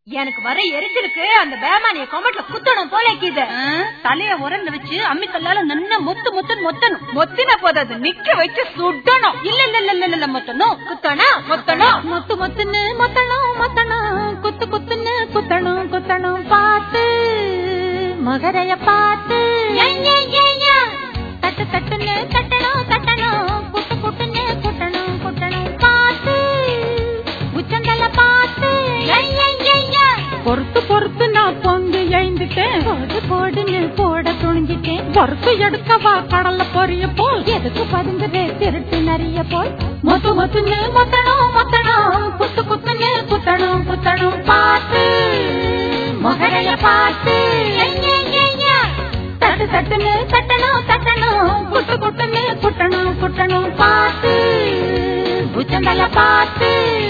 எனக்கு வர எரிச்சலுக்கு அந்த பேமானிய கொமட்ல குத்தணும் போல இருக்குது தலைய உரல்ல வச்சு அம்மி கல்லால நன்னா மொத்து மொத்துன்னு மொத்தணும் மொத்தின போதாது நிக்க வச்சு சுடணும் இல்ல இல்ல இல்ல இல்ல இல்ல மொத்தணும் குத்தணும் மொத்தணும் மொத்து மொத்துன்னு மொத்தணும் மொத்தணும் குத்து குத்துன்னு குத்தணும் குத்தணும் பார்த்து மகரைய பார்த்து தட்டு தட்டுன்னு தட்டணும் தட்டணும் குட்டு குட்டுன்னு குட்டணும் குட்டணும் பார்த்து உச்சந்தல பார்த்து பொறுத்து பொறுத்து நான் பொங்கு எழுந்துட்டேன் போடு போடுன்னு போட துணிஞ்சிட்டேன் பொறுத்து எடுக்கவா கடல்ல பொரிய போல் எதுக்கு பதுங்குதே திருட்டு நிறைய போல் மொத்து மொத்துன்னு மொத்தணும் மொத்தணும் குத்து குத்துன்னு குத்தணும் குத்தணும் பார்த்து மகரைய பார்த்து தட்டு தட்டுன்னு தட்டணும் தட்டணும் குட்டு குட்டுன்னு குட்டணும் குட்டணும் பார்த்து உச்சந்தல பார்த்து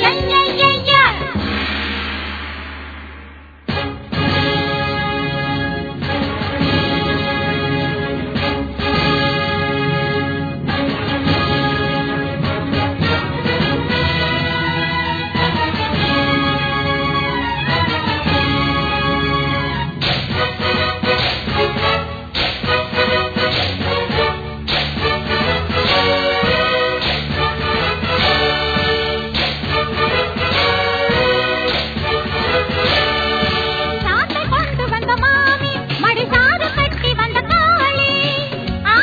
சாட்டை கொண்டு வந்த மாமி மடிசாறு கட்டி வந்த காளி ஆ,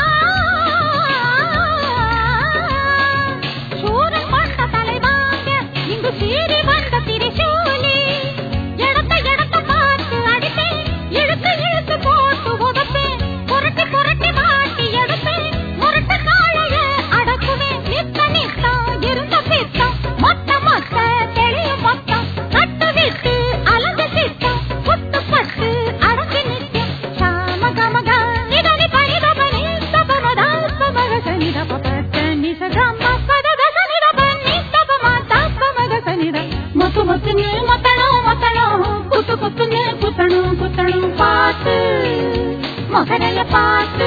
சூரன் கொண்ட தலைவாங்க இங்கு சீறி வந்த திரிசூலி இடத்த இடத்த பார்த்து அடித்தேன் இழுத்து இழுத்து போட்டு உதப்பேன் புரட்டி புரட்டி மாட்டி எடுப்பேன் முரட்டு காளைய அடக்குவேன் நித்த நித்தம் இருந்த பித்தம் மொத்த மொத்த தெளியும் மொத்தம் கட்டு விட்டு அலந்து சித்தம் புட்டு பட்டு அடங்கி நிற்கும் சாம கமக நிதனி பரிதபனி சபமதா சமக சனித பபத்த நிச கம்ம பதத சனித பன்னி சபமா தப்பமக சனித மொத்து மொத்துன்னு மொத்தணும் மொத்தணும் குத்து குத்துன்னு குத்தணும் குத்தணும் பார்த்து மகனைய பார்த்து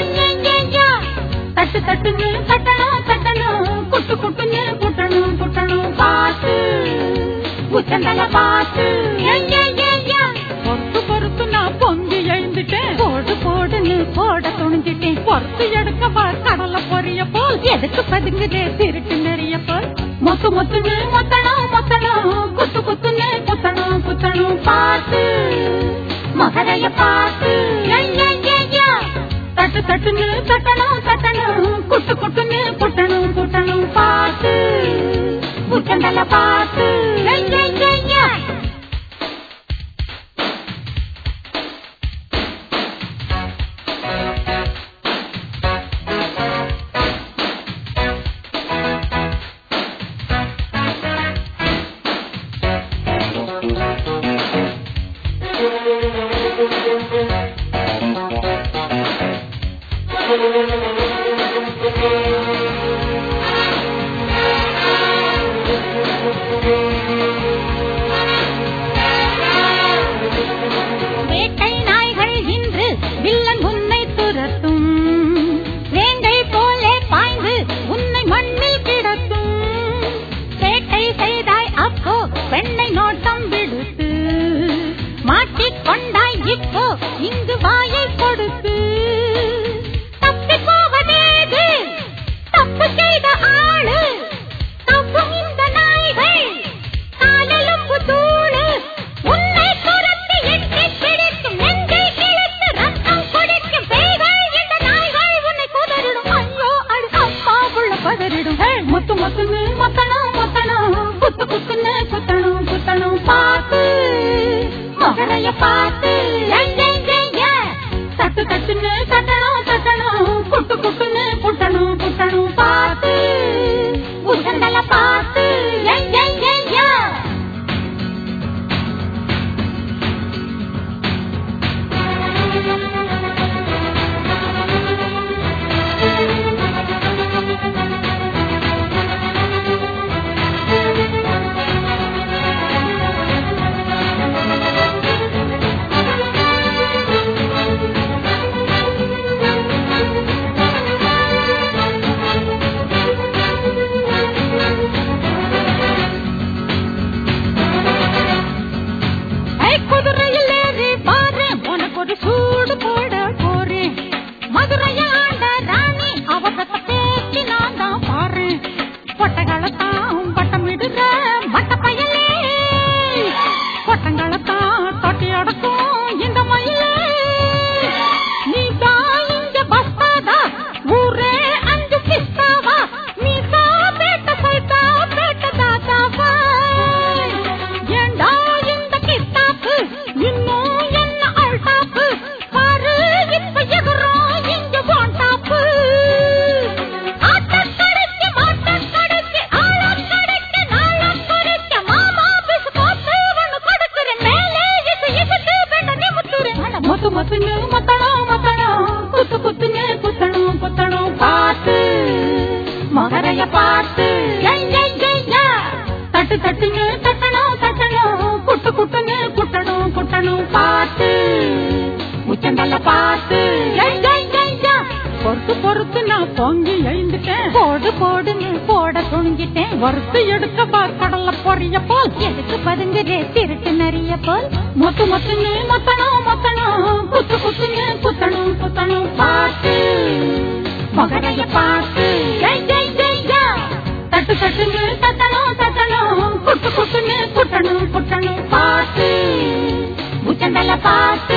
தட்டு தட்டுன்னு தட்டணும் தட்டணும் குட்டு குட்டுன்னு குட்டணும் குட்டணும் பார்த்து உச்சந்தல பார்த்து பொறுத்து பொறுத்து நான் பொங்கி எழுந்துட்டேன் போடு போடுன்னு போட துணிஞ்சிட்டேன் பொறுத்து எடுக்கவா கடல பொரிய போல் எதுக்கு பதுங்குதே திருட்டு நிறைய போல் மொத்து மொத்துன்னு மொத்தணும் மொத்தணும் குத்து குத்துன்னு குத்தணும் குத்தணும் பார்த்து மகரைய பார்த்து தட்டு தட்டுன்னு தட்டணும் தட்டணும் குட்டு குட்டுன்னு குட்டணும் குட்டணும் பார்த்து உச்சந்தல பார்த்து வேட்டை நாய்கள் இன்று வில்லன் உன்னை துரத்தும் வேங்கை போலே பாய்ந்து உன்னை மண்ணில் கிடத்தும் வேட்டை செய்தாய் அப்போ பெண்ணை நோட்டம் விடுத்து மாட்டிக் கொண்டாய் இப்போ இங்கு வாயை கொடுத்து தப்பி போவதேது தப்பு செய்த ஆளு தப்பும் இந்த நாய்கள் காலெலும்பு தூளு உன்னை துரத்தி எட்டி பிடிக்கும் நெஞ்சை கிழித்து ரத்தம் குடிக்கும் பேய்கள் இந்த நாய்கள் உன்னை குதறிடும் ஐயோ அடு அப்பா புள்ள பதறிடும் ஹே, முத்து முத்துன்னு மொத்தணும் மொத்தணும் குத்து குத்துன்னு குத்தணும் குத்தணும் பார்த்து மகனைய பார்த்து ஏய், ஏய், ஏய், ஏய். தட்டு தட்டுன்னு தட்டணும் தட்டணும் குட்டு குட்டுன்னு குட்டணும் குட்டணும் பார்த்து உச்சந்தல பார்த்து ஏய், ஏய், ஏய், ஏய். போடுன்னு போட துணிஞ்சிட்டேன் வறுத்து எடுக்க கடல்ல பொரிய போல் எதுக்கு பதுங்குறே திருட்டு நிறைய போல் மொத்து மொத்துன்னு மொத்தணும் மொத்தணும் குத்து குத்துன்னு குத்தணும் குத்தணும் பாட்டு மகனைய பாட்டு ஜெய் ஜெய் ஜெய் யா. தட்டு தட்டுன்னு தட்டணும் தட்டணும் குட்டு குட்டுன்னு குட்டணும் குட்டணும் பாட்டு உச்சந்தல பாட்டு